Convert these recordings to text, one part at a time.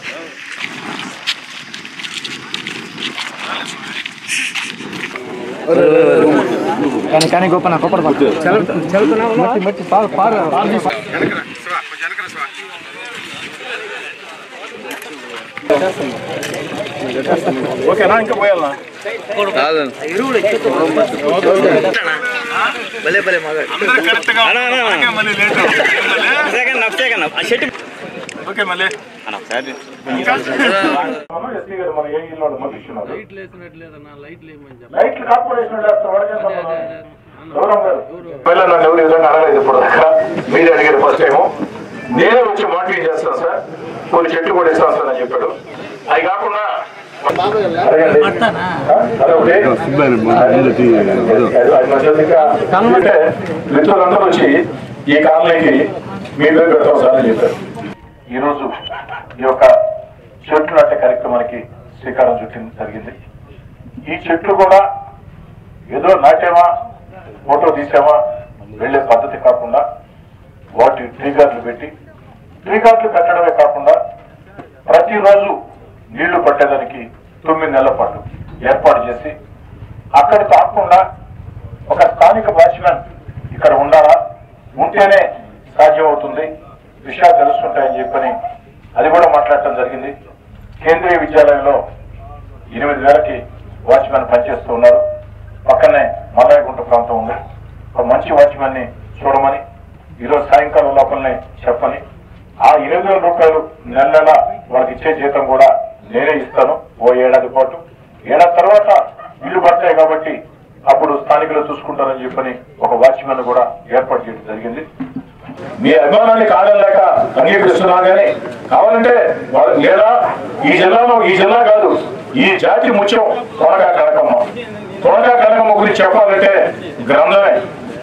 కానీ కానీ గొప్ప గొప్ప మట్టి మట్టి పారు పారు ఓకేనా ఇంకా పోయాలా భలే భలే మగ అందరూ కరెక్ట్ గా మనకే మళ్ళీ late second up second up ఆ షెట్ ఓకే మళ్ళీ ఇంకా? ఎస్పీ గారు మన ఏ ఇల్లు మళ్ళీ ఇస్తున్నారు లైట్లు కార్పొరేషన్ వాళ్ళు వేస్తారు, వాడికేం సంబంధం? గౌరవం గారు. పిల్లలు నన్ను ఎవరు ఈ విధంగా అడగలేదు ఇప్పుడు దాకా మీరే అడిగారు ఫస్ట్ టైం నేనే వచ్చి మోటివేట్ చేస్తాను సార్ కొన్ని చెట్లు కూడా ఇస్తాను సార్ అని చెప్పాడు అవి కాకుండా అడగండి. అదొకటి. అది- అది మధ్యలో ఇంకా అంటే మిత్రులందరూ వచ్చి ఈ కాలనీకి మీ పేరు పెడతాం సార్ అని చెప్పారు ఈ రోజు ఈ యొక్క చెట్లు నాటే కార్యక్రమానికి శ్రీకారం చుట్టింది జరిగింది ఈ చెట్లు కూడా ఏదో నాటామా ఫోటో తీసామా వెళ్ళే పద్ధతి కాకుండా వాటి ట్రీ గార్డులు పెట్టి ట్రీ గార్డులు పెట్టడమే కాకుండా ప్రతిరోజు నీళ్లు పట్టేదానికి తొమ్మిది నెలల పాటు ఏర్పాటు చేసి అక్కడ కాకుండా ఒక స్థానిక వాచ్మెన్ ఇక్కడ ఉండాలా ఉంటేనే సాధ్యం అవుతుంది విషయాలు తెలుస్తుంటాయని చెప్పని అది కూడా మాట్లాడటం జరిగింది కేంద్రీయ విద్యాలయంలో ఎనిమిది వేలకి వాచ్మెన్ పనిచేస్తూ ఉన్నారు పక్కనే మల్లాయగుంట ప్రాంతం ఉంది ఒక మంచి వాచ్మెన్ ని చూడమని ఈరోజు సాయంకాలం లోపలనే చెప్పని ఆ ఎనిమిది వేల రూపాయలు నెల నెల వాళ్ళకి ఇచ్చే జీతం కూడా నేనే ఇస్తాను ఓ ఏడాది పాటు ఏడాది తర్వాత ఇల్లు పడతాయి కాబట్టి అప్పుడు స్థానికులు చూసుకుంటారని చెప్పని ఒక వాచ్మెన్ కూడా ఏర్పాటు చేయడం జరిగింది మీ అభిమానాన్ని కాదనలేక అంగీకరిస్తున్నా కానీ కావాలంటే వాళ్ళ- లేదా ఈ జిల్లాలో ఈ జిల్లా కాదు ఈ జాతి ముత్యం తొనగా కనకమ్మ తొనగా కనకమ్మ గురించి చెప్పాలంటే గ్రంథమే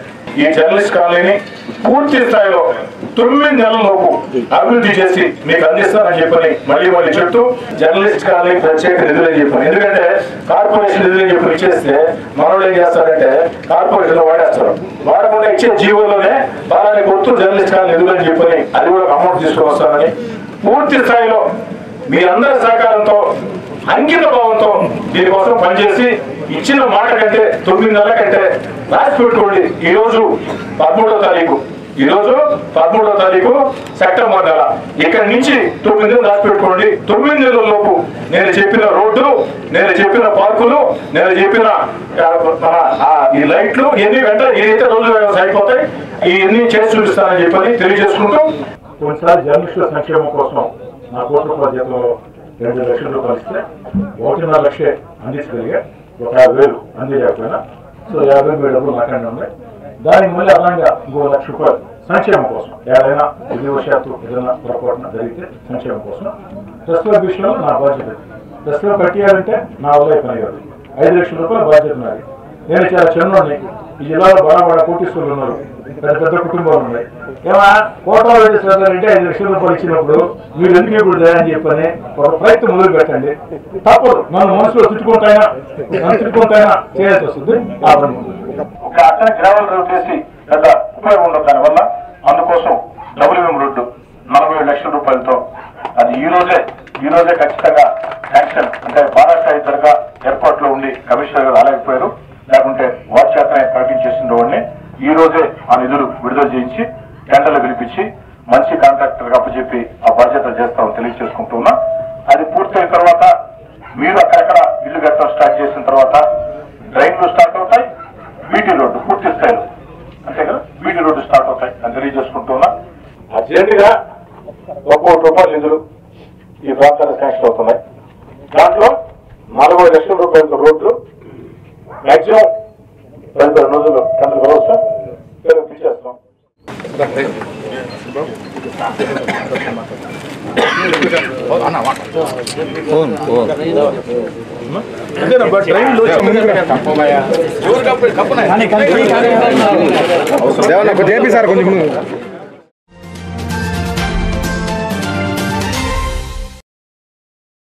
ఈ జర్నలిస్ట్ కాలనీని పూర్తి స్థాయిలో తొమ్మిది నెలలలోపు అభివృద్ధి చేసి మీకు అందిస్తానని చెప్పని మళ్ళీ మళ్ళీ చెప్తూ జర్నలిస్ట్ కాలనీ ప్రత్యేక నిధులని చెప్పాను ఎందుకంటే కార్పొరేషన్ నిధులని చెప్పి ఇచ్చేస్తే మనోళ్ళు ఏం చేస్తారంటే కార్పొరేషన్ వాడేస్తారు వాడకుండా ఇచ్చే జీవోలోనే బాలాన్ని కొడుతూ జర్నలిస్ట్ కాలనీ నిధులని చెప్పని అది కూడా అమౌంట్ తీసుకొని వస్తానని పూర్తి స్థాయిలో మీరందరి సహకారంతో అంకిత భావంతో దీనికోసం పనిచేసి ఇచ్చిన మాట కంటే తొమ్మిది నెలల కంటే రాసి పెట్టుకోండి ఈ రోజు పదమూడో తారీఖు ఈ రోజు పదమూడో తారీఖు సెప్టెంబర్ నెల ఇక్కడ నుంచి తొమ్మిది నెలలు రాసి పెట్టుకోండి తొమ్మిది నెలల లోపు నేను చెప్పిన రోడ్డు నేను చెప్పిన పార్కులు నేను చెప్పిన ఆ, మన ఆ, ఈ లైట్లు ఎన్ని వెంటనే ఏదైతే రోజు అయిపోతాయి ఇవన్నీ చేసి చూపిస్తానని చెప్పని తెలియజేసుకుంటూ కొన్నిసార్లు జర్నలిస్టుల సంక్షేమం కోసం నా కోట్ల రూపాయల జీతంలో రెండు లక్షల రూపాయలు ఇస్తే ఒకటిన్నర లక్షే అందించగలిగా ఒక యాభై వేలు అందించకపోయినా సో యాభై వేలు డబ్బులు నాకండి ఉన్నాయి దానికి మళ్ళీ అలాగా ఇంకో లక్ష రూపాయలు సంక్షేమం కోసం ఏదైనా విధివశాత్తు ఏదైనా పొరపాటున జరిగితే సంక్షేమం కోసం ప్రెస్ క్లబ్ విషయంలో నా బాధ్యత ప్రెస్ క్లబ్ కట్టియాలంటే నా వల్ల ఈ పని కాదు ఐదు లక్షల రూపాయల బాధ్యత నాది నేను చాలా చిన్నోడిని ఈ జిల్లాలో బాగా బాగా కోటీశ్వరులు ఉన్నారు పెద్ద పెద్ద కుటుంబాలు ఉన్నాయి ఏమా కోటలో రెడ్డి ఐదు లక్షల రూపాయలు ఇచ్చినప్పుడు మీరు ఎందుకు ఇప్పుడు అని చెప్పని ఒక ప్రయత్నం మొదలు పెట్టండి తప్పదు మన మనసులో తిట్టుకుంటాయినా మనం తిట్టుకుంటాయినా చేయాల్సి వస్తుంది ఆ పని ఒక అక్కడ గ్రావెల్ రోడ్ వేసి పెద్ద ఉపయోగం ఉండదు దానివల్ల అందుకోసం డబ్ల్యూఎం రోడ్డు నలభై ఏడు లక్షల రూపాయలతో అది ఈ రోజే ఈ రోజే ఖచ్చితంగా శాంక్షన్ అంటే మహారాష్ట్ర ఇద్దరుగా ఎయిర్పోర్ట్ లో ఉండి కమిషనర్ గారు రాలేకపోయారు లేకుంటే వాచ్ చేతనే ప్రకటించేసిన వాడిని ఈ రోజే ఆ నిధులు విడుదల చేయించి టెండర్లు పిలిపించి మంచి కాంట్రాక్టర్ అప్పచెప్పి ఆ బాధ్యత చేస్తామని తెలియజేసుకుంటున్నా అది పూర్తయిన తర్వాత మీరు అక్కడక్కడ ఇల్లు కట్టడం స్టార్ట్ చేసిన తర్వాత డ్రైన్లు స్టార్ట్ అవుతాయి బీటీ రోడ్డు పూర్తి స్థాయిలో అంతే కదా బీటీ రోడ్డు స్టార్ట్ అవుతాయి అని తెలియజేసుకుంటున్నా అర్జెంట్ గా ఒక కోటి రూపాయల నిధులు ఈ ప్రాంతానికి శాంక్షన్ అవుతున్నాయి దాంట్లో నలభై లక్షల రూపాయల రోడ్లు మాక్సిమం రెండు రెండు రోజులు గంటలు కలవచ్చు పేరు తీసేస్తాం కానీ కానీ దేవన్న కొంచెం ఏపీ సార్ కొంచెం